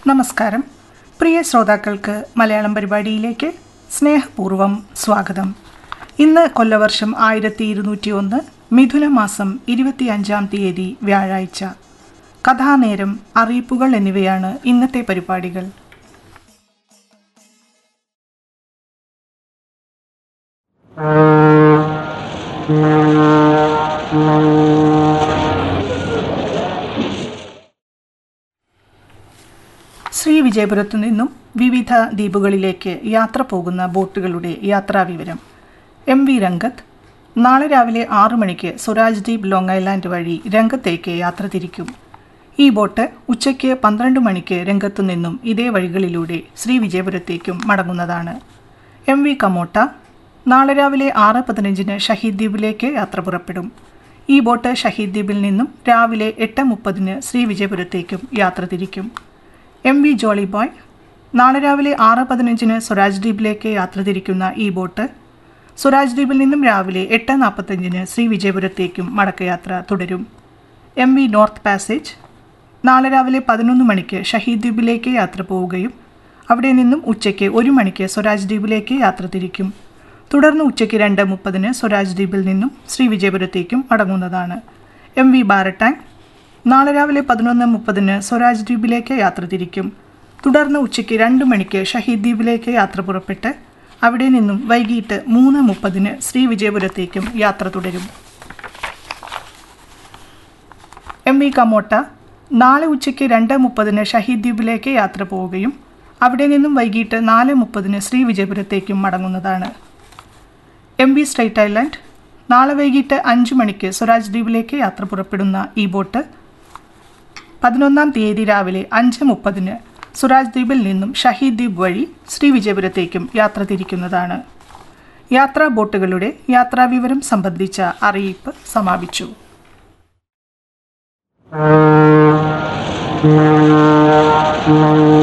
നമസ്കാരം പ്രിയ ശ്രോതാക്കൾക്ക് മലയാളം പരിപാടിയിലേക്ക് സ്നേഹപൂർവ്വം സ്വാഗതം ഇന്ന് കൊല്ലവർഷം ആയിരത്തി ഇരുന്നൂറ്റി ഒന്ന് മിഥുന മാസം ഇരുപത്തിയഞ്ചാം തീയതി വ്യാഴാഴ്ച കഥാനേരം അറിയിപ്പുകൾ എന്നിവയാണ് ഇന്നത്തെ പരിപാടികൾ ശ്രീ വിജയപുരത്തു നിന്നും വിവിധ ദ്വീപുകളിലേക്ക് യാത്ര പോകുന്ന ബോട്ടുകളുടെ യാത്രാവിവരം എം വി രംഗത്ത് നാളെ രാവിലെ ആറു മണിക്ക് സ്വരാജ് ദ്വീപ് ലോങ് ഐലാൻഡ് വഴി രംഗത്തേക്ക് യാത്ര തിരിക്കും ഈ ബോട്ട് ഉച്ചയ്ക്ക് പന്ത്രണ്ട് മണിക്ക് രംഗത്തു നിന്നും ഇതേ വഴികളിലൂടെ ശ്രീ വിജയപുരത്തേക്കും മടങ്ങുന്നതാണ് എം വി കമോട്ട നാളെ രാവിലെ ആറ് പതിനഞ്ചിന് ഷഹീദ് ദ്വീപിലേക്ക് യാത്ര പുറപ്പെടും ഈ ബോട്ട് ഷഹീദ് ദ്വീപിൽ നിന്നും രാവിലെ എട്ട് മുപ്പതിന് ശ്രീ വിജയപുരത്തേക്കും യാത്ര തിരിക്കും എം വി ജോളി ബോയ് നാളെ രാവിലെ ആറ് പതിനഞ്ചിന് സ്വരാജ് ദ്വീപിലേക്ക് യാത്ര തിരിക്കുന്ന ഈ ബോട്ട് സ്വരാജ് ദ്വീപിൽ നിന്നും രാവിലെ എട്ട് നാൽപ്പത്തഞ്ചിന് ശ്രീ വിജയപുരത്തേക്കും മടക്കയാത്ര തുടരും എം വി നോർത്ത് പാസേജ് നാളെ രാവിലെ പതിനൊന്ന് മണിക്ക് ഷഹീദ് ദ്വീപിലേക്ക് യാത്ര പോവുകയും അവിടെ നിന്നും ഉച്ചയ്ക്ക് ഒരു മണിക്ക് സ്വരാജ് ദ്വീപിലേക്ക് യാത്ര തിരിക്കും തുടർന്ന് ഉച്ചയ്ക്ക് രണ്ട് മുപ്പതിന് സ്വരാജ് ദ്വീപിൽ നിന്നും ശ്രീ വിജയപുരത്തേക്കും മടങ്ങുന്നതാണ് എം വി ബാരട്ടാങ് നാളെ രാവിലെ പതിനൊന്ന് മുപ്പതിന് സ്വരാജ് ദ്വീപിലേക്ക് യാത്ര തിരിക്കും തുടർന്ന് ഉച്ചയ്ക്ക് രണ്ട് മണിക്ക് ഷഹീദ് ദ്വീപിലേക്ക് യാത്ര പുറപ്പെട്ട് അവിടെ നിന്നും വൈകിട്ട് മൂന്ന് മുപ്പതിന് ശ്രീ വിജയപുരത്തേക്കും യാത്ര തുടരും എം വി കമോട്ട നാളെ ഉച്ചയ്ക്ക് രണ്ട് മുപ്പതിന് ഷഹീദ് ദ്വീപിലേക്ക് യാത്ര പോവുകയും അവിടെ നിന്നും വൈകിട്ട് നാല് മുപ്പതിന് ശ്രീ വിജയപുരത്തേക്കും മടങ്ങുന്നതാണ് എം വി സ്ട്രൈറ്റ് ഐലൻഡ് നാളെ വൈകിട്ട് അഞ്ച് മണിക്ക് സ്വരാജ് ദ്വീപിലേക്ക് യാത്ര പുറപ്പെടുന്ന ഈ ബോട്ട് പതിനൊന്നാം തീയതി രാവിലെ അഞ്ച് മുപ്പതിന് സുരാജ് ദ്വീപിൽ നിന്നും ഷഹീദ് ദ്വീപ് വഴി ശ്രീ വിജയപുരത്തേക്കും യാത്ര തിരിക്കുന്നതാണ് യാത്രാ ബോട്ടുകളുടെ യാത്രാവിവരം സംബന്ധിച്ച അറിയിപ്പ് സമാപിച്ചു Thank you.